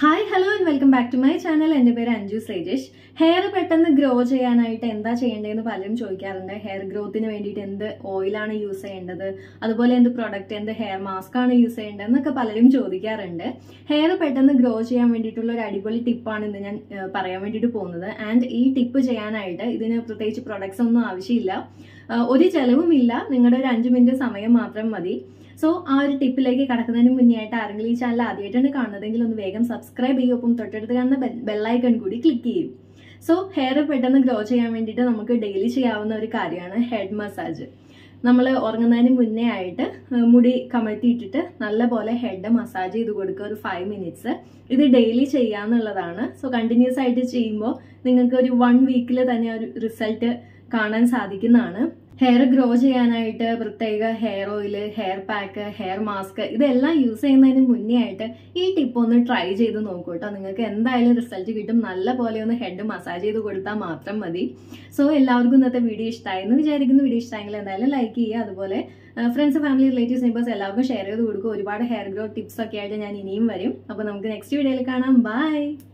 hi hello and welcome back to my channel എൻ്റെ പേര് Anju Sejesh hair പെട്ടെന്ന് ഗ്രോ ചെയ്യാനായിട്ട് എന്താ ചെയ്യേണ്ടതെന്ന് പലരും ചോദിക്കാറുണ്ട് ഹെയർ ഗ്രോത്തിന് വേണ്ടിയിട്ട് എന്ത് ഓയിലാണ് യൂസ് ചെയ്യേണ്ടത് അതുപോലെ എന്ത് പ്രൊഡക്റ്റ് എന്ത് ഹെയർ മാസ്ക് ആണ് യൂസ് ചെയ്യേണ്ടത് എന്നൊക്കെ പലരും ചോദിക്കാറുണ്ട് ഹെയർ പെട്ടെന്ന് ഗ്രോ ചെയ്യാൻ വേണ്ടിയിട്ടുള്ള ഒരു അടിപൊളി ടിപ്പാണ് ഇന്ന് ഞാൻ ഏഹ്, പറയാൻ വേണ്ടിയിട്ട് പോകുന്നത് ആൻഡ് ഈ ടിപ്പ് ചെയ്യാനായിട്ട് ഇതിന് പ്രത്യേകിച്ച് പ്രൊഡക്ട്സ് ഒന്നും ആവശ്യമില്ല ഏഹ്, ഒരു ചെലവുമില്ല നിങ്ങളുടെ ഒരു അഞ്ച് മിനിറ്റ് സമയം മാത്രം മതി സോ ആ ഒരു ടിപ്പിലേക്ക് കടക്കുന്നതിന് മുന്നേ ആയിട്ട് ആരെങ്കിലും ഈ ചാനൽ ആദ്യമായിട്ടാണ് കാണുന്നതെങ്കിൽ ഒന്ന് വേഗം സബ്സ്ക്രൈബ് ചെയ്യും ഒപ്പം തൊട്ടടുത്ത് കാണുന്ന ബെല്ലൈക്കൺ കൂടി ക്ലിക്ക് ചെയ്യും സോ ഹെയർ പെട്ടെന്ന് ഗ്രോ ചെയ്യാൻ വേണ്ടിയിട്ട് നമുക്ക് ഡെയിലി ചെയ്യാവുന്ന ഒരു കാര്യമാണ് ഹെഡ് മസാജ് നമ്മൾ ഉറങ്ങുന്നതിന് മുന്നേ ആയിട്ട് ഏഹ്, മുടി കമഴ്ത്തിയിട്ടിട്ട് നല്ലപോലെ ഹെഡ് മസാജ് ചെയ്ത് കൊടുക്കുക ഒരു ഫൈവ് മിനിറ്റ്സ് ഇത് ഡെയിലി ചെയ്യാന്നുള്ളതാണ് സോ കണ്ടിന്യൂസ് ആയിട്ട് ചെയ്യുമ്പോൾ നിങ്ങൾക്ക് ഒരു വൺ വീക്കിൽ തന്നെ ഒരു റിസൾട്ട് കാണാൻ സാധിക്കുന്നതാണ് ഹെയർ ഗ്രോ ചെയ്യാനായിട്ട് പ്രത്യേക hair oil hair pack hair mask ഇതെല്ലാം യൂസ് ചെയ്യുന്നതിന് മുന്നേ ആയിട്ട് ഈ ടിപ്പ് ഒന്ന് ട്രൈ ചെയ്ത് നോക്കൂ കേട്ടോ നിങ്ങൾക്ക് എന്തായാലും റിസൾട്ട് കിട്ടും നല്ല പോലെ ഒന്ന് ഹെഡ് മസാജ് ചെയ്ത് കൊടുത്താൽ മാത്രം മതി സോ എല്ലാവർക്കും ഇന്നത്തെ വീഡിയോ ഇഷ്ടമായി എന്ന് വിചാരിക്കുന്നു വീഡിയോ ഇഷ്ടമായെങ്കിൽ എന്തായാലും ലൈക്ക് ചെയ്യുക അതുപോലെ ഫ്രണ്ട്സ് ഫാമിലി റിലേറ്റീവ്സ് നെയ്ബേഴ്സ് എല്ലാവർക്കും ഷെയർ ചെയ്ത് കൊടുക്കുക ഒരുപാട് ഹെയർ ഗ്രോ ടിപ്സ് ഒക്കെ ആയിട്ട് ഞാൻ ഇനിയും വരും അപ്പോൾ നമുക്ക് നെക്സ്റ്റ് വീഡിയോയിൽ കാണാം ബൈ